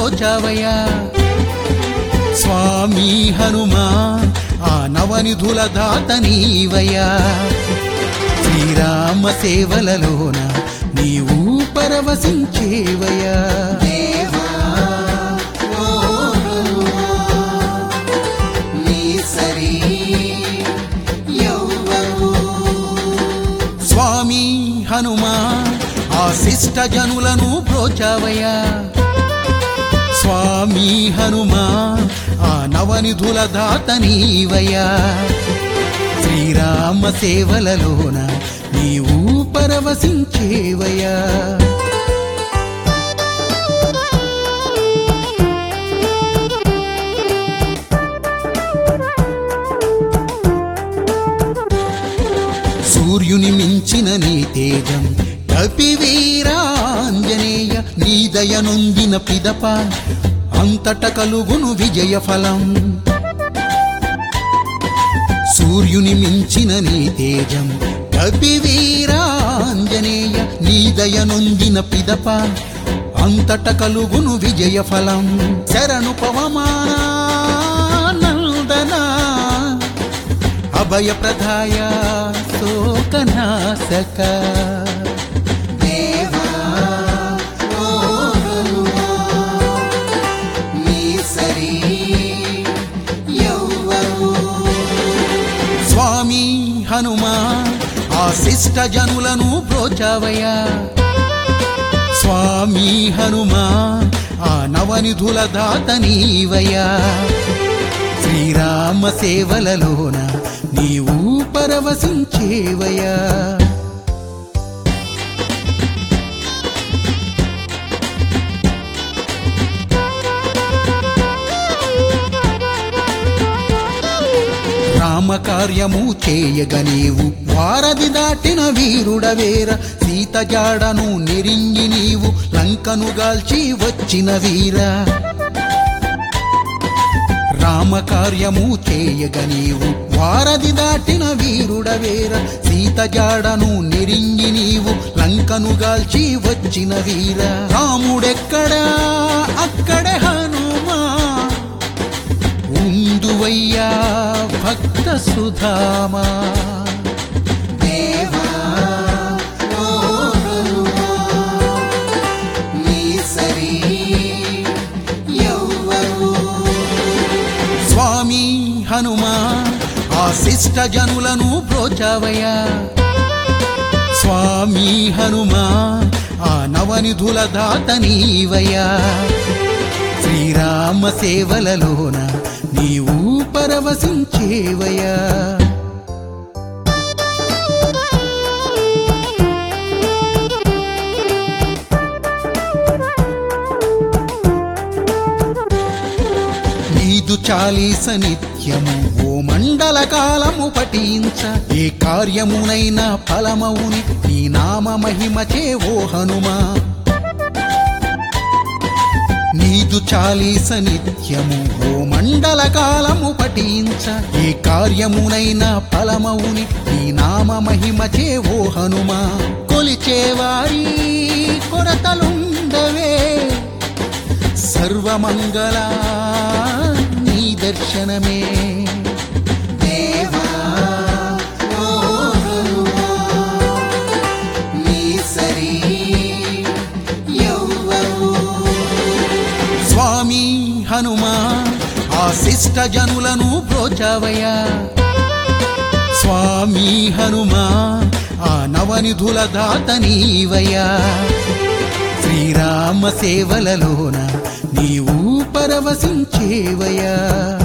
బ్రోచావయా స్వామి హనుమా ఆ నవనిధుల దాత నీవయా శ్రీరామ సేవలలోన నీవు పరవశించేవయా దేవా ఓ హనుమా, నీ సరి యౌవనము. స్వామి హనుమా ఆ శిష్ట జనులను బ్రోచావయా స్వామి హనుమా ఆ నవనిధుల దాత నీవయా శ్రీరామ సేవలలోన నీవు పరవశించేవయా సూర్యుని మించిన నీ తేజం కపివీరాంజనేయ నీ దయనొందిన పిదప అంతట కలుగును విజయ ఫలం సూర్యుని మించిన నీ తేజం కపివీరాంజనేయ నీ దయనొందిన పిదప అంతట కలుగును విజయ ఫలం శరణు పవమానందనా అభయ ప్రదాయ శోకనాశక దేవా ఓ హనుమా, నీ సరి యౌవనము. స్వామి హనుమా ఆ శిష్ట జనులను బ్రోచావయా స్వామి హనుమా ఆ నవనిధుల దాత నీవయా శ్రీరామ సేవలలోన నీవు పరవశించేవయా రామకార్యము చేయగ నీవు వారధి దాటిన వీరుడవేర సీత జాడను నెరింగి నీవు లంకను గాల్చి వచ్చిన వీరా రామకార్యము చేయగ నీవు వారధి దాటిన వీరుడవేర సీత జాడను నెరింగి నీవు లంకను గాల్చి వచ్చిన వీర రాముడెక్కడా అక్కడే హనుమా ఉందువయ్యా భక్త సుధామా దేవా ఓ హనుమా, నీ సరి యౌవనము. స్వామి హనుమా ఆ శిష్ట జనులను బ్రోచావయా స్వామి హనుమా ఆ నవనిధుల దాత నీవయా శ్రీరామ సేవలలోన నీవు పరవశించేవయా నీదు చాలీస నిత్యము ఓ మండల కాలము పఠించ ఏ కార్యమునైనా ఫలమవుని నీ నామ మహిమచే ఓ హనుమా నీదు చాలీస నిత్యము ఓ మండల కాలము పఠించ ఏ కార్యమునైనా ఫలమవుని నీ నామ మహిమచే ఓ హనుమా కొలిచేవారి కొరతలుండవే సర్వమంగళ నీ దర్శనమే దేవా ఓ హనుమా, నీ సరి యౌవనము. స్వామి హనుమా ఆ శిష్ట జనులను బ్రోచావయా స్వామి హనుమా ఆ నవనిధుల దాత నీవయా శ్రీరామ సేవలలోన నీవు పరవశించేవయా